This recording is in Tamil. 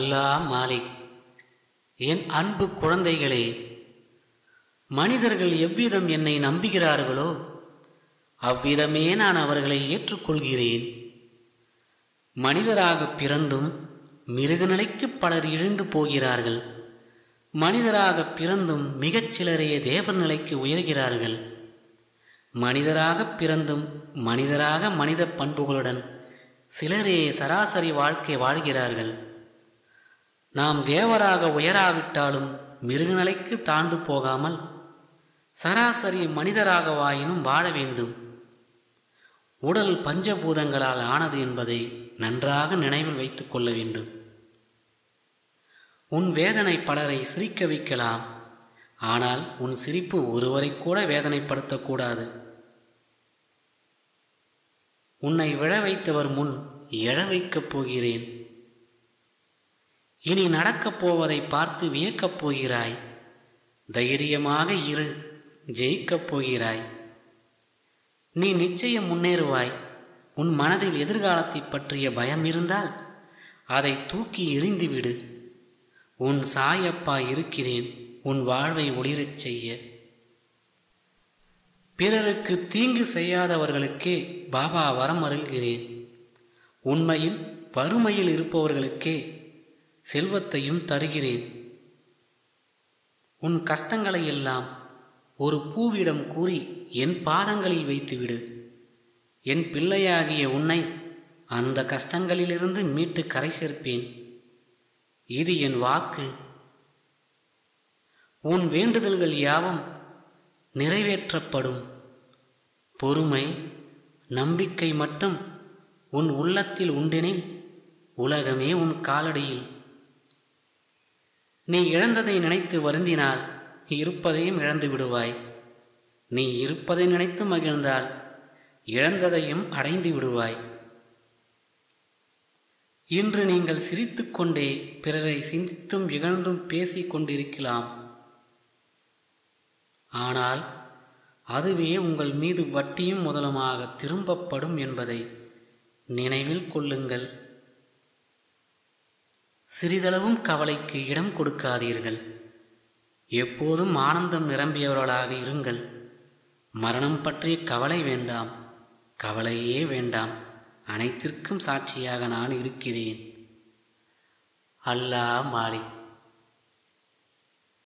அல்லாஹ் மாலிக் என் அன்பு குழந்தைகளே மனிதர்கள் எவ்விதம் என்னை நம்புகிறார்களோ அவ்விதமே நான் அவர்களை ஏற்றுக்கொள்கிறேன் மனிதராக பிறந்தும் மிருகநிலைக்கு பலர் இழிந்து போகிறார்கள் மனிதராக பிறந்தும் மிகச் சிலரே தேவர் நிலைக்கு உயர்கிறார்கள் மனிதராக பிறந்தும் மனிதராக மனித பண்புகளுடன் சிலரே சராசரி வாழ்க்கை வாழ்கிறார்கள் நாம் தேவராக உயராவிட்டாலும் மிருகநிலைக்கு தாழ்ந்து போகாமல் சராசரி மனிதராகவாயினும் வாழ வேண்டும் உடல் பஞ்சபூதங்களால் ஆனது என்பதை நன்றாக நினைவில் வைத்துக் கொள்ள வேண்டும் உன் வேதனை பலரை சிரிக்க வைக்கலாம் ஆனால் உன் சிரிப்பு ஒருவரை கூட வேதனைப்படுத்தக்கூடாது உன்னை விழ வைத்தவர் முன் எழ வைக்கப் போகிறேன் இனி நடக்கப் போவதை பார்த்து வியக்கப் போகிறாய் தைரியமாக இரு ஜெயிக்கப் போகிறாய் நீ நிச்சயம் முன்னேறுவாய் உன் மனதில் எதிர்காலத்தை பற்றிய பயம் இருந்தால் அதை தூக்கி எறிந்துவிடு உன் சாயப்பா இருக்கிறேன் உன் வாழ்வை ஒளிரச் செய்ய பிறருக்கு தீங்கு செய்யாதவர்களுக்கே பாபா வரம் அருள்கிறேன் உண்மையில் வறுமையில் இருப்பவர்களுக்கே செல்வத்தையும் தருகிறேன் உன் கஷ்டங்களை எல்லாம் ஒரு பூவிடம் கூறி என் பாதங்களில் வைத்துவிடு என் பிள்ளையாகிய உன்னை அந்த கஷ்டங்களிலிருந்து மீட்டு கரை சேர்ப்பேன் இது என் வாக்கு உன் வேண்டுதல்கள் யாவும் நிறைவேற்றப்படும் பொறுமை நம்பிக்கை மட்டும் உன் உள்ளத்தில் உண்டெனில் உலகமே உன் காலடியில் நீ இழந்ததை நினைத்து வருந்தினால் இருப்பதையும் இழந்து விடுவாய் நீ இருப்பதை நினைத்து மகிழ்ந்தால் இழந்ததையும் அடைந்து விடுவாய் இன்று நீங்கள் சிரித்துக்கொண்டே பிறரை சிந்தித்தும் இகழ்ந்தும் பேசிக் கொண்டிருக்கலாம் ஆனால் அதுவே உங்கள் மீது வட்டியும் முதலுமாக திரும்பப்படும் என்பதை நினைவில் கொள்ளுங்கள் சிறிதளவும் கவலைக்கு இடம் கொடுக்காதீர்கள் எப்போதும் ஆனந்தம் நிரம்பியவர்களாக இருங்கள் மரணம் பற்றிய கவலை வேண்டாம் கவலையே வேண்டாம் அனைத்திற்கும் சாட்சியாக நான் இருக்கிறேன் அல்லாஹ் மாலிக்